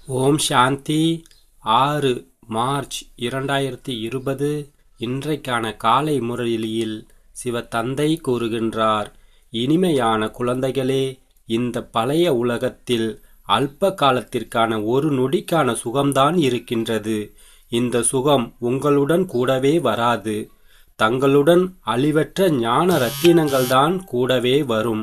ஓம் சாந்தி ஆறு மார்ச் இரண்டாயிரத்தி இருபது இன்றைக்கான காலை முரளியில் சிவ தந்தை கூறுகின்றார் இனிமையான குழந்தைகளே இந்த பழைய உலகத்தில் அல்ப காலத்திற்கான ஒரு நொடிக்கான சுகம்தான் இருக்கின்றது இந்த சுகம் உங்களுடன் கூடவே வராது தங்களுடன் அழிவற்ற ஞான ரத்தினங்கள்தான் கூடவே வரும்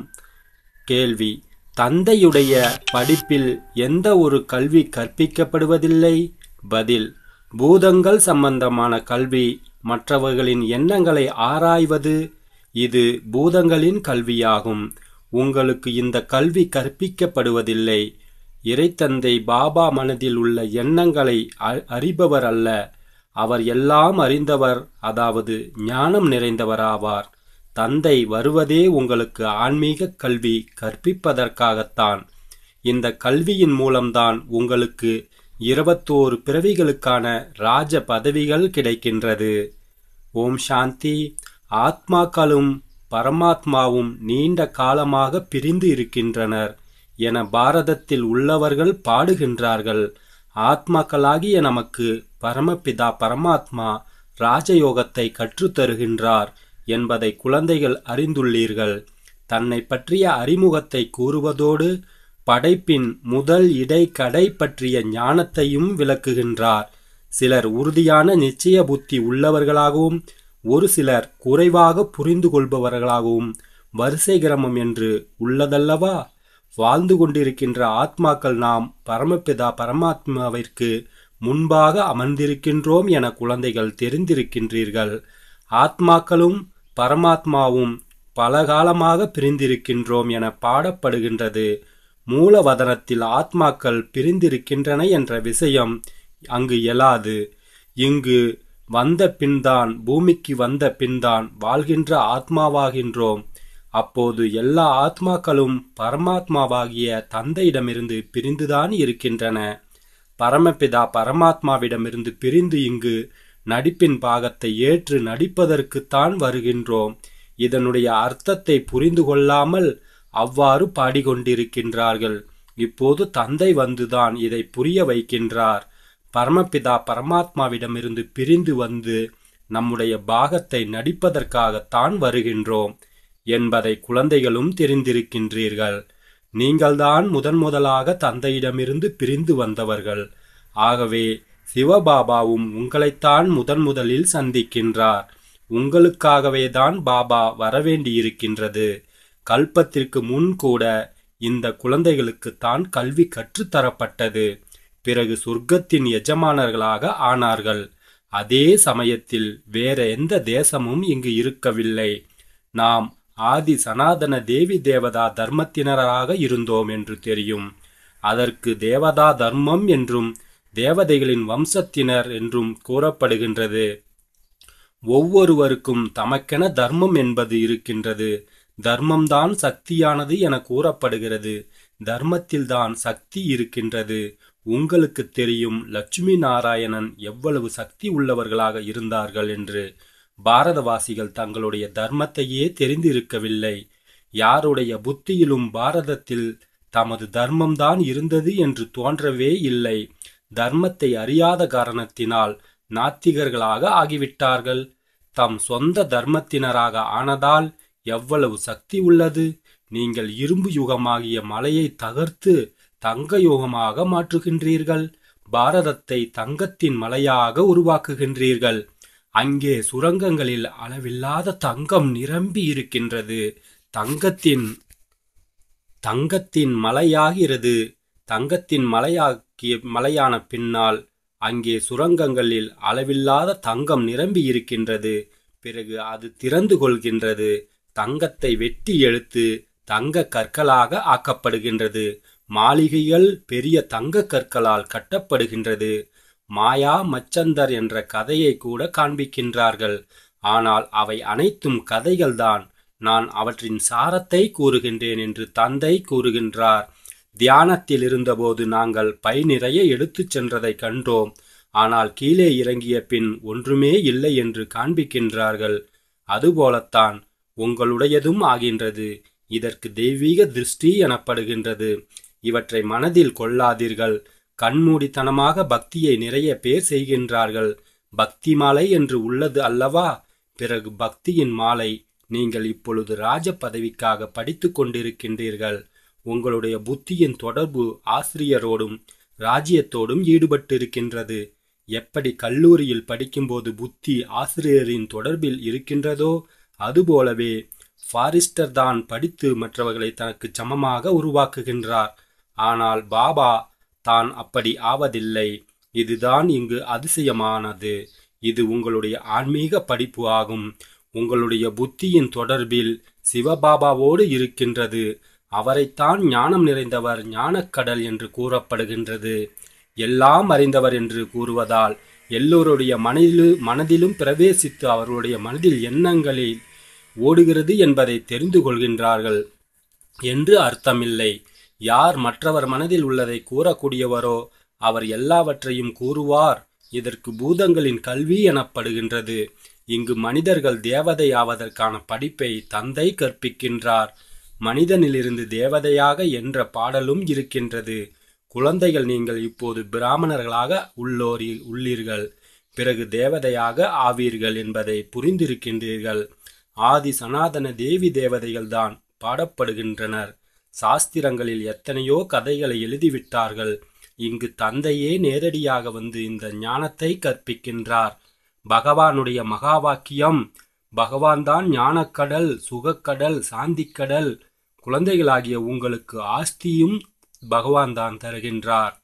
கேள்வி தந்தையுடைய படிப்பில் எந்த ஒரு கல்வி கற்பிக்கப்படுவதில்லை பதில் பூதங்கள் சம்பந்தமான கல்வி மற்றவர்களின் எண்ணங்களை ஆராய்வது இது பூதங்களின் கல்வியாகும் உங்களுக்கு இந்த கல்வி கற்பிக்கப்படுவதில்லை இறைத்தந்தை பாபா மனதில் உள்ள எண்ணங்களை அ- அறிபவர் அல்ல அவர் எல்லாம் அறிந்தவர் அதாவது ஞானம் நிறைந்தவராவார் தந்தை வருவதே உங்களுக்கு ஆன்மீக கல்வி கற்பிப்பதற்காகத்தான் இந்த கல்வியின் மூலம்தான் உங்களுக்கு இருபத்தோரு பிறவிகளுக்கான ராஜ பதவிகள் கிடைக்கின்றது ஓம் சாந்தி ஆத்மாக்களும் பரமாத்மாவும் நீண்ட காலமாக பிரிந்து இருக்கின்றனர் என பாரதத்தில் உள்ளவர்கள் பாடுகின்றார்கள் ஆத்மாக்களாகிய நமக்கு பரமபிதா பரமாத்மா ராஜயோகத்தை கற்றுத் தருகின்றார் என்பதை குழந்தைகள் அறிந்துள்ளீர்கள் தன்னை பற்றிய அறிமுகத்தை கூறுவதோடு படைப்பின் முதல் இடை கடை பற்றிய ஞானத்தையும் விளக்குகின்றார் சிலர் உறுதியான நிச்சய புத்தி உள்ளவர்களாகவும் ஒரு சிலர் குறைவாக புரிந்து கொள்பவர்களாகவும் வரிசை கிரமம் என்று உள்ளதல்லவா வாழ்ந்து கொண்டிருக்கின்ற ஆத்மாக்கள் நாம் பரமபிதா பரமாத்மாவிற்கு முன்பாக அமர்ந்திருக்கின்றோம் என குழந்தைகள் தெரிந்திருக்கின்றீர்கள் ஆத்மாக்களும் பரமாத்மாவும் பல காலமாக பிரிந்திருக்கின்றோம் என பாடப்படுகின்றது மூலவதனத்தில் ஆத்மாக்கள் பிரிந்திருக்கின்றன என்ற விஷயம் அங்கு எழாது இங்கு வந்த பின்தான் பூமிக்கு வந்த பின்தான் வாழ்கின்ற ஆத்மாவாகின்றோம் அப்போது எல்லா ஆத்மாக்களும் பரமாத்மாவாகிய தந்தையிடமிருந்து பிரிந்துதான் இருக்கின்றன பரமபிதா பரமாத்மாவிடமிருந்து பிரிந்து இங்கு நடிப்பின் பாகத்தை ஏற்று நடிப்பதற்குத்தான் வருகின்றோம் இதனுடைய அர்த்தத்தை புரிந்து கொள்ளாமல் அவ்வாறு பாடிக்கொண்டிருக்கின்றார்கள் இப்போது தந்தை வந்துதான் இதை புரிய வைக்கின்றார் பரமபிதா பரமாத்மாவிடமிருந்து பிரிந்து வந்து நம்முடைய பாகத்தை நடிப்பதற்காகத்தான் வருகின்றோம் என்பதை குழந்தைகளும் தெரிந்திருக்கின்றீர்கள் நீங்கள்தான் முதன் முதலாக தந்தையிடமிருந்து பிரிந்து வந்தவர்கள் ஆகவே சிவபாபாவும் உங்களைத்தான் முதன் முதலில் சந்திக்கின்றார் உங்களுக்காகவே தான் பாபா வரவேண்டியிருக்கின்றது கல்பத்திற்கு முன் கூட இந்த குழந்தைகளுக்கு தான் கல்வி கற்றுத்தரப்பட்டது பிறகு சொர்க்கத்தின் எஜமானர்களாக ஆனார்கள் அதே சமயத்தில் வேற எந்த தேசமும் இங்கு இருக்கவில்லை நாம் ஆதி சனாதன தேவி தேவதா தர்மத்தினராக இருந்தோம் என்று தெரியும் அதற்கு தேவதா தர்மம் என்றும் தேவதைகளின் வம்சத்தினர் என்றும் கூறப்படுகின்றது ஒவ்வொருவருக்கும் தமக்கென தர்மம் என்பது இருக்கின்றது தர்மம்தான் சக்தியானது என கூறப்படுகிறது தர்மத்தில்தான் சக்தி இருக்கின்றது உங்களுக்கு தெரியும் லட்சுமி நாராயணன் எவ்வளவு சக்தி உள்ளவர்களாக இருந்தார்கள் என்று பாரதவாசிகள் தங்களுடைய தர்மத்தையே தெரிந்திருக்கவில்லை யாருடைய புத்தியிலும் பாரதத்தில் தமது தர்மம்தான் இருந்தது என்று தோன்றவே இல்லை தர்மத்தை அறியாத காரணத்தினால் நாத்திகர்களாக ஆகிவிட்டார்கள் தம் சொந்த தர்மத்தினராக ஆனதால் எவ்வளவு சக்தி உள்ளது நீங்கள் இரும்பு யுகமாகிய மலையை தகர்த்து தங்க யுகமாக மாற்றுகின்றீர்கள் பாரதத்தை தங்கத்தின் மலையாக உருவாக்குகின்றீர்கள் அங்கே சுரங்கங்களில் அளவில்லாத தங்கம் நிரம்பி இருக்கின்றது தங்கத்தின் தங்கத்தின் மலையாகிறது தங்கத்தின் மலையாக்கிய மலையான பின்னால் அங்கே சுரங்கங்களில் அளவில்லாத தங்கம் நிரம்பி இருக்கின்றது பிறகு அது திறந்து கொள்கின்றது தங்கத்தை வெட்டி எடுத்து தங்க கற்களாக ஆக்கப்படுகின்றது மாளிகைகள் பெரிய தங்க கற்களால் கட்டப்படுகின்றது மாயா மச்சந்தர் என்ற கதையை கூட காண்பிக்கின்றார்கள் ஆனால் அவை அனைத்தும் கதைகள்தான் நான் அவற்றின் சாரத்தை கூறுகின்றேன் என்று தந்தை கூறுகின்றார் தியானத்தில் இருந்தபோது நாங்கள் பை நிறைய எடுத்துச் சென்றதை கண்டோம் ஆனால் கீழே இறங்கிய பின் ஒன்றுமே இல்லை என்று காண்பிக்கின்றார்கள் அதுபோலத்தான் உங்களுடையதும் ஆகின்றது இதற்கு தெய்வீக திருஷ்டி எனப்படுகின்றது இவற்றை மனதில் கொள்ளாதீர்கள் கண்மூடித்தனமாக பக்தியை நிறைய பேர் செய்கின்றார்கள் பக்தி மாலை என்று உள்ளது அல்லவா பிறகு பக்தியின் மாலை நீங்கள் இப்பொழுது ராஜ பதவிக்காக படித்துக் கொண்டிருக்கின்றீர்கள் உங்களுடைய புத்தியின் தொடர்பு ஆசிரியரோடும் ராஜ்யத்தோடும் ஈடுபட்டிருக்கின்றது எப்படி கல்லூரியில் படிக்கும்போது புத்தி ஆசிரியரின் தொடர்பில் இருக்கின்றதோ அதுபோலவே ஃபாரிஸ்டர் தான் படித்து மற்றவர்களை தனக்கு சமமாக உருவாக்குகின்றார் ஆனால் பாபா தான் அப்படி ஆவதில்லை இதுதான் இங்கு அதிசயமானது இது உங்களுடைய ஆன்மீக படிப்பு ஆகும் உங்களுடைய புத்தியின் தொடர்பில் சிவபாபாவோடு இருக்கின்றது அவரைத்தான் ஞானம் நிறைந்தவர் ஞானக்கடல் என்று கூறப்படுகின்றது எல்லாம் அறிந்தவர் என்று கூறுவதால் எல்லோருடைய மனதிலு மனதிலும் பிரவேசித்து அவர்களுடைய மனதில் எண்ணங்களில் ஓடுகிறது என்பதை தெரிந்து கொள்கின்றார்கள் என்று அர்த்தமில்லை யார் மற்றவர் மனதில் உள்ளதை கூறக்கூடியவரோ அவர் எல்லாவற்றையும் கூறுவார் இதற்கு பூதங்களின் கல்வி எனப்படுகின்றது இங்கு மனிதர்கள் தேவதை ஆவதற்கான படிப்பை தந்தை கற்பிக்கின்றார் மனிதனிலிருந்து தேவதையாக என்ற பாடலும் இருக்கின்றது குழந்தைகள் நீங்கள் இப்போது பிராமணர்களாக உள்ளோரி உள்ளீர்கள் பிறகு தேவதையாக ஆவீர்கள் என்பதை புரிந்திருக்கின்றீர்கள் ஆதி சனாதன தேவி தேவதைகள்தான் பாடப்படுகின்றனர் சாஸ்திரங்களில் எத்தனையோ கதைகளை எழுதிவிட்டார்கள் இங்கு தந்தையே நேரடியாக வந்து இந்த ஞானத்தை கற்பிக்கின்றார் பகவானுடைய மகா வாக்கியம் பகவான் தான் ஞானக்கடல் சுகக்கடல் சாந்திக்கடல் குழந்தைகளாகிய உங்களுக்கு ஆஸ்தியும் பகவான் தான் தருகின்றார்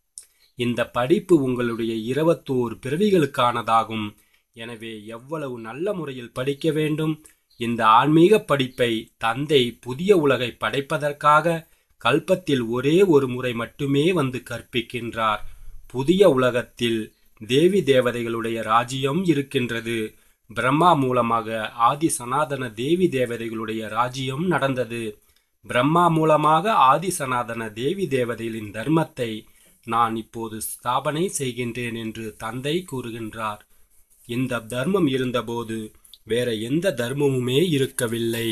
இந்த படிப்பு உங்களுடைய இருபத்தோரு பிறவிகளுக்கானதாகும் எனவே எவ்வளவு நல்ல முறையில் படிக்க வேண்டும் இந்த ஆன்மீக படிப்பை தந்தை புதிய உலகை படைப்பதற்காக கல்பத்தில் ஒரே ஒரு முறை மட்டுமே வந்து கற்பிக்கின்றார் புதிய உலகத்தில் தேவி தேவதைகளுடைய ராஜ்யம் இருக்கின்றது பிரம்மா மூலமாக ஆதி சனாதன தேவி தேவதைகளுடைய ராஜ்யம் நடந்தது பிரம்மா மூலமாக ஆதி சனாதன தேவி தேவதைகளின் தர்மத்தை நான் இப்போது ஸ்தாபனை செய்கின்றேன் என்று தந்தை கூறுகின்றார் இந்த தர்மம் இருந்தபோது வேற எந்த தர்மமுமே இருக்கவில்லை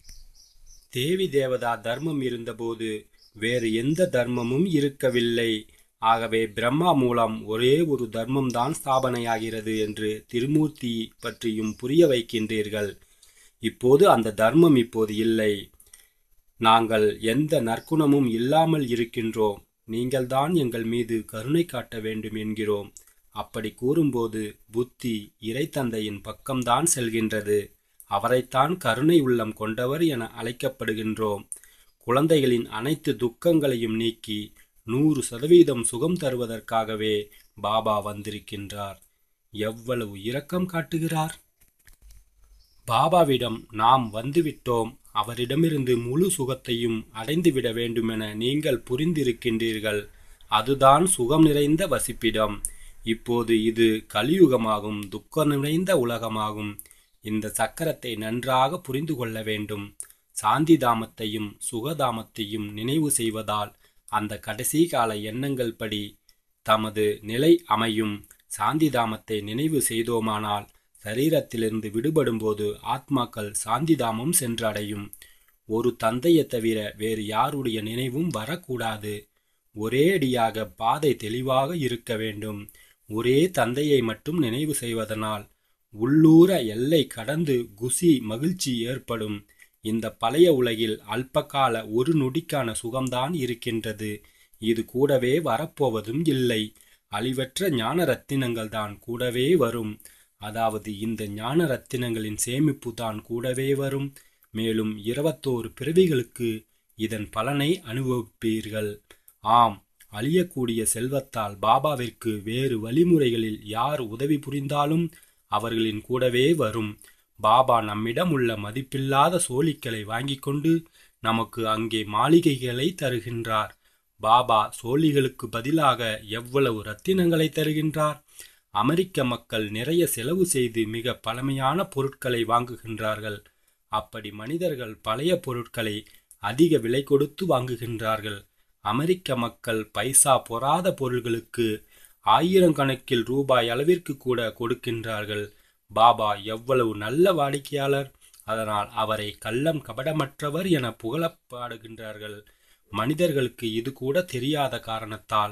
தேவி தேவதா தர்மம் இருந்தபோது வேறு எந்த தர்மமும் இருக்கவில்லை ஆகவே பிரம்மா மூலம் ஒரே ஒரு தர்மம் தான் ஸ்தாபனையாகிறது என்று திருமூர்த்தி பற்றியும் புரிய வைக்கின்றீர்கள் இப்போது அந்த தர்மம் இப்போது இல்லை நாங்கள் எந்த நற்குணமும் இல்லாமல் இருக்கின்றோம் நீங்கள்தான் எங்கள் மீது கருணை காட்ட வேண்டும் என்கிறோம் அப்படி கூறும்போது புத்தி இறைத்தந்தையின் பக்கம்தான் செல்கின்றது அவரைத்தான் கருணை உள்ளம் கொண்டவர் என அழைக்கப்படுகின்றோம் குழந்தைகளின் அனைத்து துக்கங்களையும் நீக்கி நூறு சதவீதம் சுகம் தருவதற்காகவே பாபா வந்திருக்கின்றார் எவ்வளவு இரக்கம் காட்டுகிறார் பாபாவிடம் நாம் வந்துவிட்டோம் அவரிடமிருந்து முழு சுகத்தையும் அடைந்துவிட வேண்டுமென நீங்கள் புரிந்திருக்கின்றீர்கள் அதுதான் சுகம் நிறைந்த வசிப்பிடம் இப்போது இது கலியுகமாகும் துக்கம் நிறைந்த உலகமாகும் இந்த சக்கரத்தை நன்றாக புரிந்து கொள்ள வேண்டும் சாந்தி தாமத்தையும் சுகதாமத்தையும் நினைவு செய்வதால் அந்த கடைசி கால எண்ணங்கள் படி தமது நிலை அமையும் சாந்தி தாமத்தை நினைவு செய்தோமானால் சரீரத்திலிருந்து விடுபடும்போது ஆத்மாக்கள் சாந்திதாமம் சென்றடையும் ஒரு தந்தையை தவிர வேறு யாருடைய நினைவும் வரக்கூடாது ஒரே அடியாக பாதை தெளிவாக இருக்க வேண்டும் ஒரே தந்தையை மட்டும் நினைவு செய்வதனால் உள்ளூர எல்லை கடந்து குசி மகிழ்ச்சி ஏற்படும் இந்த பழைய உலகில் அல்பகால ஒரு நொடிக்கான சுகம்தான் இருக்கின்றது இது கூடவே வரப்போவதும் இல்லை அழிவற்ற ஞான ரத்தினங்கள் தான் கூடவே வரும் அதாவது இந்த ஞான ரத்தினங்களின் சேமிப்பு தான் கூடவே வரும் மேலும் இருபத்தோரு பிறவிகளுக்கு இதன் பலனை அனுபவிப்பீர்கள் ஆம் அழியக்கூடிய செல்வத்தால் பாபாவிற்கு வேறு வழிமுறைகளில் யார் உதவி புரிந்தாலும் அவர்களின் கூடவே வரும் பாபா நம்மிடம் உள்ள மதிப்பில்லாத சோழிக்களை வாங்கிக் கொண்டு நமக்கு அங்கே மாளிகைகளை தருகின்றார் பாபா சோழிகளுக்கு பதிலாக எவ்வளவு ரத்தினங்களை தருகின்றார் அமெரிக்க மக்கள் நிறைய செலவு செய்து மிக பழமையான பொருட்களை வாங்குகின்றார்கள் அப்படி மனிதர்கள் பழைய பொருட்களை அதிக விலை கொடுத்து வாங்குகின்றார்கள் அமெரிக்க மக்கள் பைசா பொறாத பொருள்களுக்கு ஆயிரக்கணக்கில் ரூபாய் அளவிற்கு கூட கொடுக்கின்றார்கள் பாபா எவ்வளவு நல்ல வாடிக்கையாளர் அதனால் அவரை கள்ளம் கபடமற்றவர் என புகழப்பாடுகின்றார்கள் மனிதர்களுக்கு இது கூட தெரியாத காரணத்தால்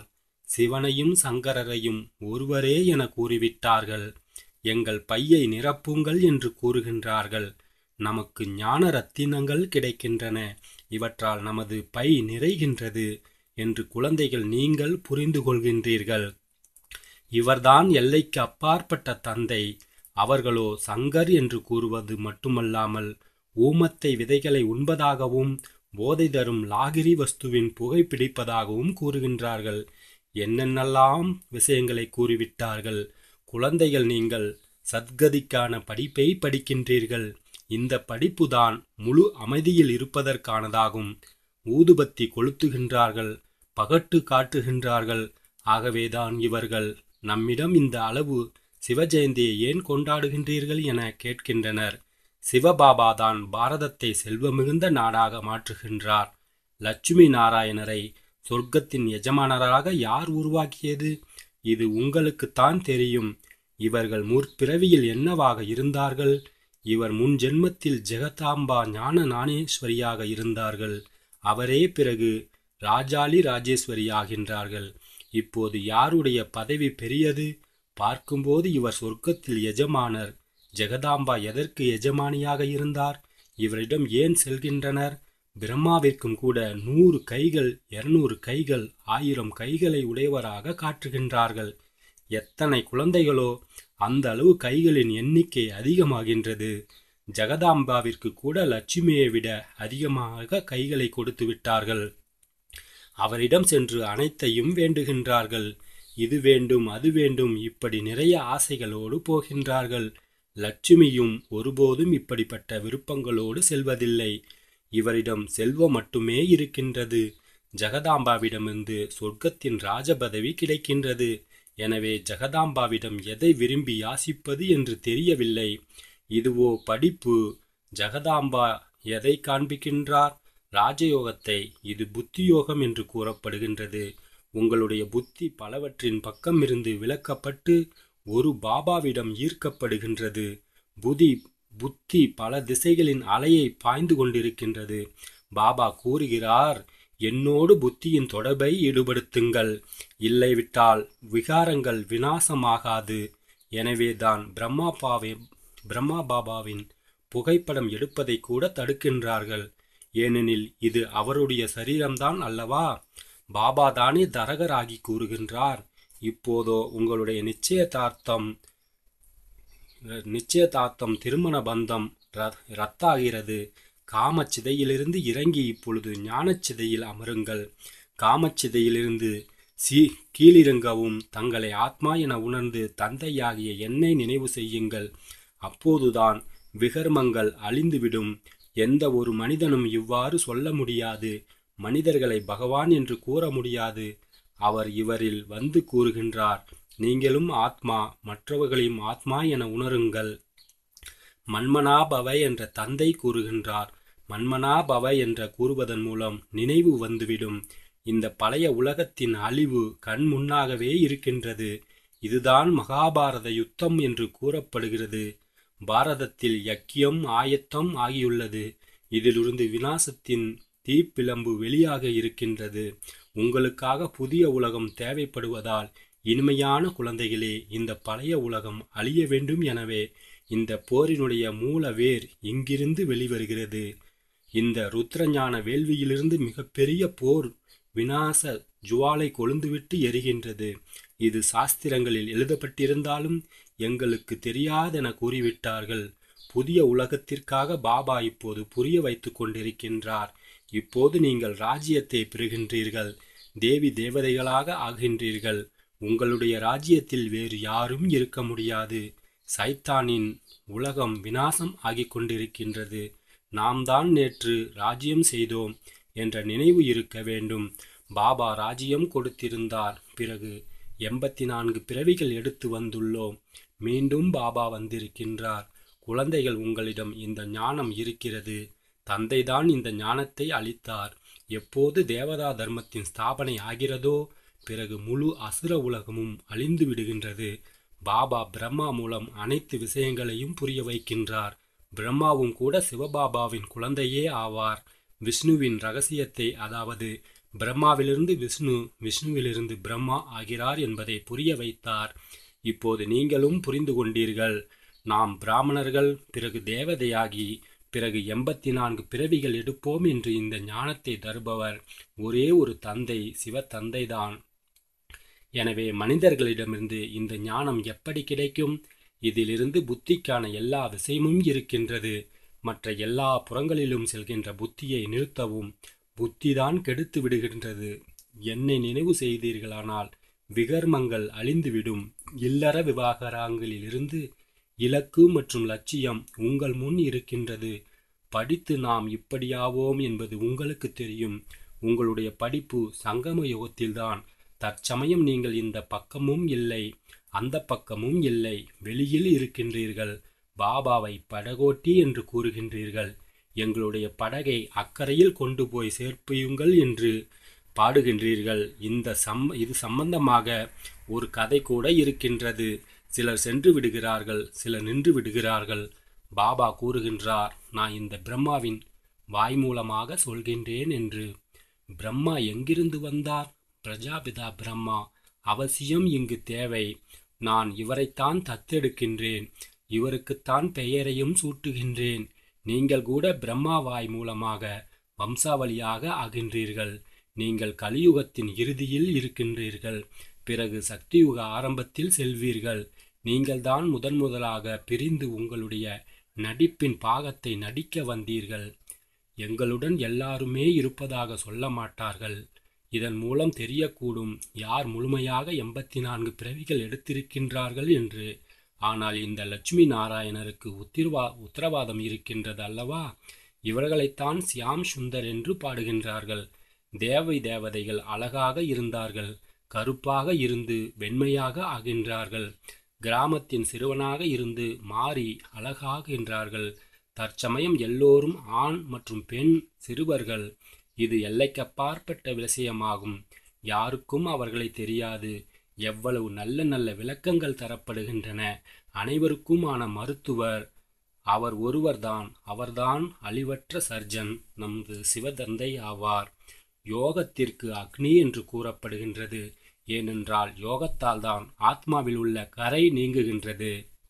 சிவனையும் சங்கரரையும் ஒருவரே என கூறிவிட்டார்கள் எங்கள் பையை நிரப்புங்கள் என்று கூறுகின்றார்கள் நமக்கு ஞான ரத்தினங்கள் கிடைக்கின்றன இவற்றால் நமது பை நிறைகின்றது என்று குழந்தைகள் நீங்கள் புரிந்து கொள்கின்றீர்கள் இவர்தான் எல்லைக்கு அப்பாற்பட்ட தந்தை அவர்களோ சங்கர் என்று கூறுவது மட்டுமல்லாமல் ஊமத்தை விதைகளை உண்பதாகவும் போதை தரும் லாகிரி வஸ்துவின் புகைப்பிடிப்பதாகவும் கூறுகின்றார்கள் என்னென்னலாம் விஷயங்களை கூறிவிட்டார்கள் குழந்தைகள் நீங்கள் சத்கதிக்கான படிப்பை படிக்கின்றீர்கள் இந்த படிப்புதான் முழு அமைதியில் இருப்பதற்கானதாகும் ஊதுபத்தி கொளுத்துகின்றார்கள் பகட்டு காட்டுகின்றார்கள் ஆகவேதான் இவர்கள் நம்மிடம் இந்த அளவு சிவஜெயந்தியை ஏன் கொண்டாடுகின்றீர்கள் என கேட்கின்றனர் சிவபாபா தான் பாரதத்தை செல்வமிகுந்த நாடாக மாற்றுகின்றார் லட்சுமி நாராயணரை சொர்க்கத்தின் எஜமானராக யார் உருவாக்கியது இது உங்களுக்குத்தான் தெரியும் இவர்கள் முற்பிறவியில் என்னவாக இருந்தார்கள் இவர் முன் ஜென்மத்தில் ஜெகதாம்பா ஞான நாணேஸ்வரியாக இருந்தார்கள் அவரே பிறகு ராஜாளி ராஜேஸ்வரி ஆகின்றார்கள் இப்போது யாருடைய பதவி பெரியது பார்க்கும்போது இவர் சொர்க்கத்தில் எஜமானர் ஜெகதாம்பா எதற்கு எஜமானியாக இருந்தார் இவரிடம் ஏன் செல்கின்றனர் பிரம்மாவிற்கும் கூட நூறு கைகள் இருநூறு கைகள் ஆயிரம் கைகளை உடையவராக காட்டுகின்றார்கள் எத்தனை குழந்தைகளோ அந்த அளவு கைகளின் எண்ணிக்கை அதிகமாகின்றது ஜெகதாம்பாவிற்கு கூட லட்சுமியை விட அதிகமாக கைகளை கொடுத்து விட்டார்கள் அவரிடம் சென்று அனைத்தையும் வேண்டுகின்றார்கள் இது வேண்டும் அது வேண்டும் இப்படி நிறைய ஆசைகளோடு போகின்றார்கள் லட்சுமியும் ஒருபோதும் இப்படிப்பட்ட விருப்பங்களோடு செல்வதில்லை இவரிடம் செல்வம் மட்டுமே இருக்கின்றது ஜெகதாம்பாவிடமிருந்து சொர்க்கத்தின் ராஜபதவி கிடைக்கின்றது எனவே ஜெகதாம்பாவிடம் எதை விரும்பி யாசிப்பது என்று தெரியவில்லை இதுவோ படிப்பு ஜெகதாம்பா எதை காண்பிக்கின்றார் ராஜயோகத்தை இது புத்தியோகம் என்று கூறப்படுகின்றது உங்களுடைய புத்தி பலவற்றின் பக்கம் இருந்து விலக்கப்பட்டு ஒரு பாபாவிடம் ஈர்க்கப்படுகின்றது புதி புத்தி பல திசைகளின் அலையை பாய்ந்து கொண்டிருக்கின்றது பாபா கூறுகிறார் என்னோடு புத்தியின் தொடர்பை ஈடுபடுத்துங்கள் இல்லைவிட்டால் விகாரங்கள் வினாசமாகாது எனவேதான் பிரம்மாபாவை பிரம்மா பாபாவின் புகைப்படம் எடுப்பதை கூட தடுக்கின்றார்கள் ஏனெனில் இது அவருடைய சரீரம்தான் அல்லவா பாபா தானே தரகராகி கூறுகின்றார் இப்போதோ உங்களுடைய நிச்சயதார்த்தம் நிச்சயதார்த்தம் திருமண பந்தம் ரத்தாகிறது காமச்சிதையிலிருந்து இறங்கி இப்பொழுது ஞானச்சிதையில் அமருங்கள் காமச்சிதையிலிருந்து சீ கீழிறங்கவும் தங்களை ஆத்மா என உணர்ந்து தந்தையாகிய என்னை நினைவு செய்யுங்கள் அப்போதுதான் விகர்மங்கள் அழிந்துவிடும் எந்த ஒரு மனிதனும் இவ்வாறு சொல்ல முடியாது மனிதர்களை பகவான் என்று கூற முடியாது அவர் இவரில் வந்து கூறுகின்றார் நீங்களும் ஆத்மா மற்றவர்களையும் ஆத்மா என உணருங்கள் மன்மனாபவ என்ற தந்தை கூறுகின்றார் மன்மனாபவ என்ற கூறுவதன் மூலம் நினைவு வந்துவிடும் இந்த பழைய உலகத்தின் அழிவு கண் முன்னாகவே இருக்கின்றது இதுதான் மகாபாரத யுத்தம் என்று கூறப்படுகிறது பாரதத்தில் யக்கியம் ஆயத்தம் ஆகியுள்ளது இதிலிருந்து வினாசத்தின் தீப்பிழம்பு வெளியாக இருக்கின்றது உங்களுக்காக புதிய உலகம் தேவைப்படுவதால் இனிமையான குழந்தைகளே இந்த பழைய உலகம் அழிய வேண்டும் எனவே இந்த போரினுடைய மூல வேர் இங்கிருந்து வெளிவருகிறது இந்த ருத்ரஞான வேள்வியிலிருந்து மிகப்பெரிய போர் வினாச ஜுவாலை கொழுந்துவிட்டு எரிகின்றது இது சாஸ்திரங்களில் எழுதப்பட்டிருந்தாலும் எங்களுக்கு தெரியாதென கூறிவிட்டார்கள் புதிய உலகத்திற்காக பாபா இப்போது புரிய வைத்துக் கொண்டிருக்கின்றார் இப்போது நீங்கள் ராஜ்யத்தை பெறுகின்றீர்கள் தேவி தேவதைகளாக ஆகின்றீர்கள் உங்களுடைய ராஜ்யத்தில் வேறு யாரும் இருக்க முடியாது சைத்தானின் உலகம் வினாசம் ஆகிக் கொண்டிருக்கின்றது நாம் தான் நேற்று ராஜ்யம் செய்தோம் என்ற நினைவு இருக்க வேண்டும் பாபா ராஜ்யம் கொடுத்திருந்தார் பிறகு எண்பத்தி நான்கு பிறவிகள் எடுத்து வந்துள்ளோம் மீண்டும் பாபா வந்திருக்கின்றார் குழந்தைகள் உங்களிடம் இந்த ஞானம் இருக்கிறது தந்தைதான் இந்த ஞானத்தை அளித்தார் எப்போது தேவதா தர்மத்தின் ஸ்தாபனை ஆகிறதோ பிறகு முழு அசுர உலகமும் அழிந்து விடுகின்றது பாபா பிரம்மா மூலம் அனைத்து விஷயங்களையும் புரிய வைக்கின்றார் பிரம்மாவும் கூட சிவபாபாவின் குழந்தையே ஆவார் விஷ்ணுவின் ரகசியத்தை அதாவது பிரம்மாவிலிருந்து விஷ்ணு விஷ்ணுவிலிருந்து பிரம்மா ஆகிறார் என்பதை புரிய வைத்தார் இப்போது நீங்களும் புரிந்து கொண்டீர்கள் நாம் பிராமணர்கள் பிறகு தேவதையாகி பிறகு எண்பத்தி நான்கு பிறவிகள் எடுப்போம் என்று இந்த ஞானத்தை தருபவர் ஒரே ஒரு தந்தை சிவ தந்தைதான் எனவே மனிதர்களிடமிருந்து இந்த ஞானம் எப்படி கிடைக்கும் இதிலிருந்து புத்திக்கான எல்லா விஷயமும் இருக்கின்றது மற்ற எல்லா புறங்களிலும் செல்கின்ற புத்தியை நிறுத்தவும் புத்திதான் கெடுத்து விடுகின்றது என்னை நினைவு செய்தீர்களானால் விகர்மங்கள் அழிந்துவிடும் இல்லற விவாகராங்களிலிருந்து இலக்கு மற்றும் லட்சியம் உங்கள் முன் இருக்கின்றது படித்து நாம் இப்படியாவோம் என்பது உங்களுக்கு தெரியும் உங்களுடைய படிப்பு சங்கம யுகத்தில்தான் தற்சமயம் நீங்கள் இந்த பக்கமும் இல்லை அந்த பக்கமும் இல்லை வெளியில் இருக்கின்றீர்கள் பாபாவை படகோட்டி என்று கூறுகின்றீர்கள் எங்களுடைய படகை அக்கறையில் கொண்டு போய் சேர்ப்பியுங்கள் என்று பாடுகின்றீர்கள் இந்த சம் இது சம்பந்தமாக ஒரு கதை கூட இருக்கின்றது சிலர் சென்று விடுகிறார்கள் சிலர் நின்று விடுகிறார்கள் பாபா கூறுகின்றார் நான் இந்த பிரம்மாவின் வாய் மூலமாக சொல்கின்றேன் என்று பிரம்மா எங்கிருந்து வந்தார் பிரஜாபிதா பிரம்மா அவசியம் இங்கு தேவை நான் இவரைத்தான் தத்தெடுக்கின்றேன் இவருக்குத்தான் பெயரையும் சூட்டுகின்றேன் நீங்கள் கூட பிரம்மா வாய் மூலமாக வம்சாவளியாக ஆகின்றீர்கள் நீங்கள் கலியுகத்தின் இறுதியில் இருக்கின்றீர்கள் பிறகு சக்தியுக ஆரம்பத்தில் செல்வீர்கள் நீங்கள்தான் முதன் முதலாக பிரிந்து உங்களுடைய நடிப்பின் பாகத்தை நடிக்க வந்தீர்கள் எங்களுடன் எல்லாருமே இருப்பதாக சொல்ல மாட்டார்கள் இதன் மூலம் தெரியக்கூடும் யார் முழுமையாக எண்பத்தி நான்கு பிறவிகள் எடுத்திருக்கின்றார்கள் என்று ஆனால் இந்த லட்சுமி நாராயணருக்கு உத்திர்வா உத்தரவாதம் இருக்கின்றது அல்லவா இவர்களைத்தான் சியாம் சுந்தர் என்று பாடுகின்றார்கள் தேவை தேவதைகள் அழகாக இருந்தார்கள் கருப்பாக இருந்து வெண்மையாக ஆகின்றார்கள் கிராமத்தின் சிறுவனாக இருந்து மாறி அழகாகின்றார்கள் தற்சமயம் எல்லோரும் ஆண் மற்றும் பெண் சிறுவர்கள் இது எல்லைக்கப்பாற்பட்ட விஷயமாகும் யாருக்கும் அவர்களை தெரியாது எவ்வளவு நல்ல நல்ல விளக்கங்கள் தரப்படுகின்றன அனைவருக்குமான மருத்துவர் அவர் ஒருவர்தான் அவர்தான் அழிவற்ற சர்ஜன் நமது சிவதந்தை ஆவார் யோகத்திற்கு அக்னி என்று கூறப்படுகின்றது ஏனென்றால் யோகத்தால் தான் ஆத்மாவில் உள்ள கரை நீங்குகின்றது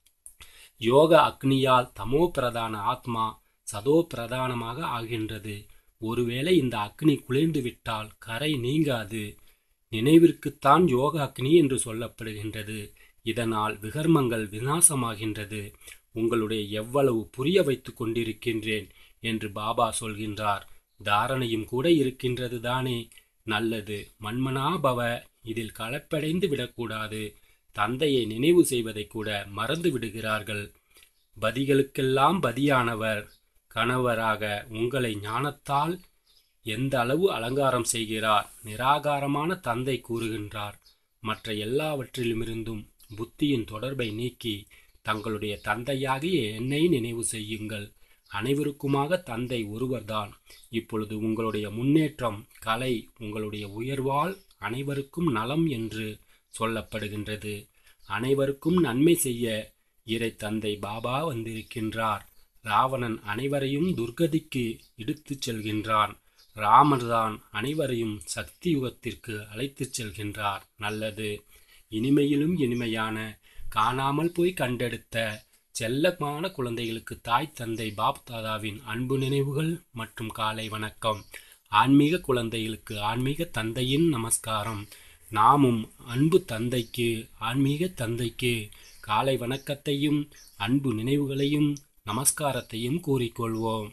யோக அக்னியால் தமோ பிரதான ஆத்மா சதோ பிரதானமாக ஆகின்றது ஒருவேளை இந்த அக்னி குளிர்ந்து விட்டால் கரை நீங்காது நினைவிற்குத்தான் யோக அக்னி என்று சொல்லப்படுகின்றது இதனால் விகர்மங்கள் விநாசமாகின்றது உங்களுடைய எவ்வளவு புரிய வைத்துக் கொண்டிருக்கின்றேன் என்று பாபா சொல்கின்றார் தாரணையும் கூட இருக்கின்றது தானே நல்லது மன்மனாபவ இதில் கலப்படைந்து விடக்கூடாது தந்தையை நினைவு செய்வதை கூட மறந்து விடுகிறார்கள் பதிகளுக்கெல்லாம் பதியானவர் கணவராக உங்களை ஞானத்தால் எந்த அளவு அலங்காரம் செய்கிறார் நிராகாரமான தந்தை கூறுகின்றார் மற்ற எல்லாவற்றிலுமிருந்தும் புத்தியின் தொடர்பை நீக்கி தங்களுடைய தந்தையாகிய என்னை நினைவு செய்யுங்கள் அனைவருக்குமாக தந்தை ஒருவர்தான் இப்பொழுது உங்களுடைய முன்னேற்றம் கலை உங்களுடைய உயர்வால் அனைவருக்கும் நலம் என்று சொல்லப்படுகின்றது அனைவருக்கும் நன்மை செய்ய இறை தந்தை பாபா வந்திருக்கின்றார் ராவணன் அனைவரையும் துர்கதிக்கு இழுத்துச் செல்கின்றான் ராமர்தான் அனைவரையும் சக்தி யுகத்திற்கு அழைத்துச் செல்கின்றார் நல்லது இனிமையிலும் இனிமையான காணாமல் போய் கண்டெடுத்த செல்லமான குழந்தைகளுக்கு தாய் தந்தை பாப் தாதாவின் அன்பு நினைவுகள் மற்றும் காலை வணக்கம் ஆன்மீக குழந்தைகளுக்கு ஆன்மீக தந்தையின் நமஸ்காரம் நாமும் அன்பு தந்தைக்கு ஆன்மீக தந்தைக்கு காலை வணக்கத்தையும் அன்பு நினைவுகளையும் நமஸ்காரத்தையும் கூறிக்கொள்வோம்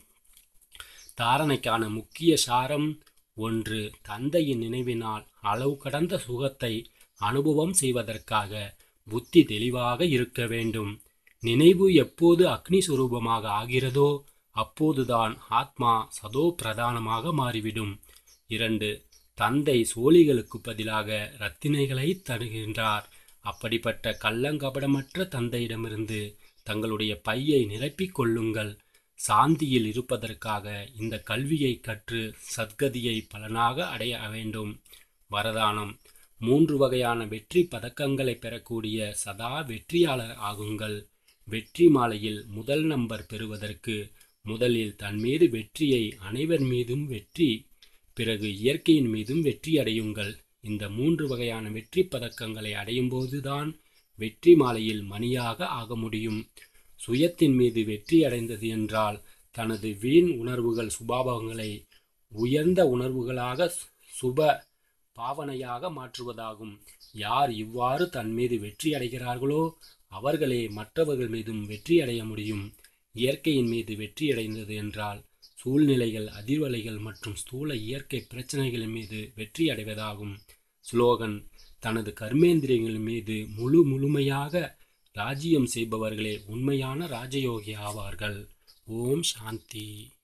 தாரணைக்கான முக்கிய சாரம் ஒன்று தந்தையின் நினைவினால் அளவு கடந்த சுகத்தை அனுபவம் செய்வதற்காக புத்தி தெளிவாக இருக்க வேண்டும் நினைவு எப்போது அக்னி சுரூபமாக ஆகிறதோ அப்போதுதான் ஆத்மா சதோ பிரதானமாக மாறிவிடும் இரண்டு தந்தை சோழிகளுக்கு பதிலாக ரத்தினைகளை தருகின்றார் அப்படிப்பட்ட கள்ளங்கபடமற்ற தந்தையிடமிருந்து தங்களுடைய பையை நிரப்பிக் கொள்ளுங்கள் சாந்தியில் இருப்பதற்காக இந்த கல்வியை கற்று சத்கதியை பலனாக அடைய வேண்டும் வரதானம் மூன்று வகையான வெற்றி பதக்கங்களை பெறக்கூடிய சதா வெற்றியாளர் ஆகுங்கள் வெற்றி மாலையில் முதல் நம்பர் பெறுவதற்கு முதலில் தன் மீது வெற்றியை அனைவர் மீதும் வெற்றி பிறகு இயற்கையின் மீதும் வெற்றி அடையுங்கள் இந்த மூன்று வகையான வெற்றி பதக்கங்களை அடையும் போதுதான் வெற்றி மாலையில் மணியாக ஆக முடியும் சுயத்தின் மீது வெற்றி அடைந்தது என்றால் தனது வீண் உணர்வுகள் சுபாவங்களை உயர்ந்த உணர்வுகளாக சுப பாவனையாக மாற்றுவதாகும் யார் இவ்வாறு தன் மீது வெற்றி அடைகிறார்களோ அவர்களே மற்றவர்கள் மீதும் வெற்றி அடைய முடியும் இயற்கையின் மீது வெற்றி அடைந்தது என்றால் சூழ்நிலைகள் அதிர்வலைகள் மற்றும் ஸ்தூல இயற்கை பிரச்சனைகளின் மீது வெற்றி அடைவதாகும் ஸ்லோகன் தனது கர்மேந்திரியங்கள் மீது முழு முழுமையாக ராஜ்யம் செய்பவர்களே உண்மையான ராஜயோகி ஆவார்கள் ஓம் சாந்தி